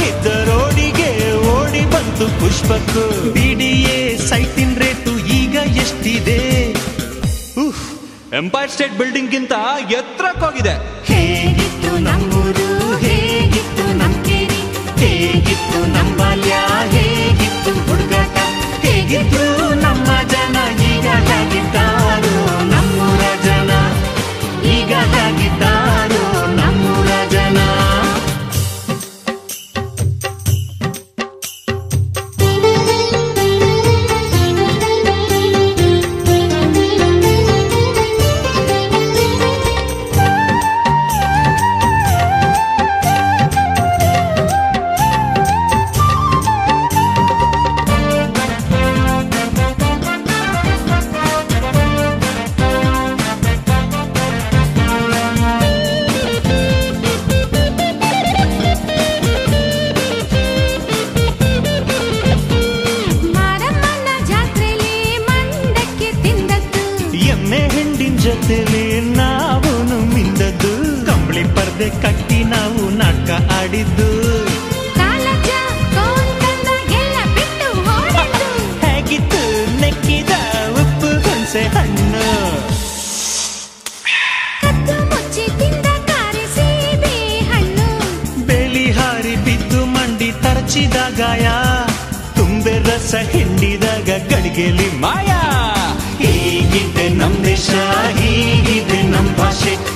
ಇದ್ದ ರೋಡಿಗೆ ಓಡಿ ಬಂತು ಪುಷ್ಪಕ್ಕು ಬಿಡಿಎ ಸೈಟಿನ್ ರೇಟು ಈಗ ಎಷ್ಟಿದೆ ಎಂಪೈರ್ ಸ್ಟೇಟ್ ಬಿಲ್ಡಿಂಗ್ ಗಿಂತ ಎತ್ತರಕ್ಕೋಗಿದೆ ಹೇಗಿತ್ತು ನಮ್ಮೂರು ಹೇಗಿತ್ತು ನಮ್ ಕೇರಿ ಹೇಗಿತ್ತು ನಮ್ಮ ಬಾಲ್ಯ ಹೇಗಿತ್ತು ಹುಡುಗಾಟ ಹೇಗಿತ್ತು ನಮ್ಮ ಜನ ಈಗ ಹೇಗಿದ್ದಾರೋ ನಮ್ಮೂರ ಜನ ಈಗ ಹೇಗಿದ್ದಾರೋ ನಮ್ಮೂರ ಜನ ಮಾರಮ್ಮನ ಜಾತ್ರೆಲಿ ಮಂಡಕ್ಕೆ ತಿಂದದ್ದು ಎಮ್ಮೆ ಹೆಂಡಿನ ಜೊತೆಲಿ ನಾವು ಮಿಂದದ್ದು ಕಂಬಳಿ ಪರ್ದೆ ಕಟ್ಟಿ ನಾವು ನಾಟಕ ಆಡಿದ್ದು ಕಾಲಜ ಕೌಂಟನ್ನ ಎಲ್ಲ ಬಿಟ್ಟು ಓಡಿದ್ದು ಹೇಗಿತ್ತು ನೆಕ್ಕಿದ ಉಪ್ಪು ಹುಣಸೆ ಹಣ್ಣು ಕದ್ದು ಮುಚ್ಚಿ ತಿಂದ ಕಾರಿ ಸೀಬೆ ಹಣ್ಣು ಬೇಲಿ ಹಾರಿ ಬಿದ್ದು ಮಂಡಿ ತರಚಿದ ಗಾಯ ತುಂಬೆ ರಸ ಹಿಂಡಿದಾಗ ಗಳಿಗೆಲಿ ಮಾಯ ಹೀಗಿದೆ ನಮ್ ದೇಶ ಹೀಗಿದೆ ನಮ್ ಭಾಷೆ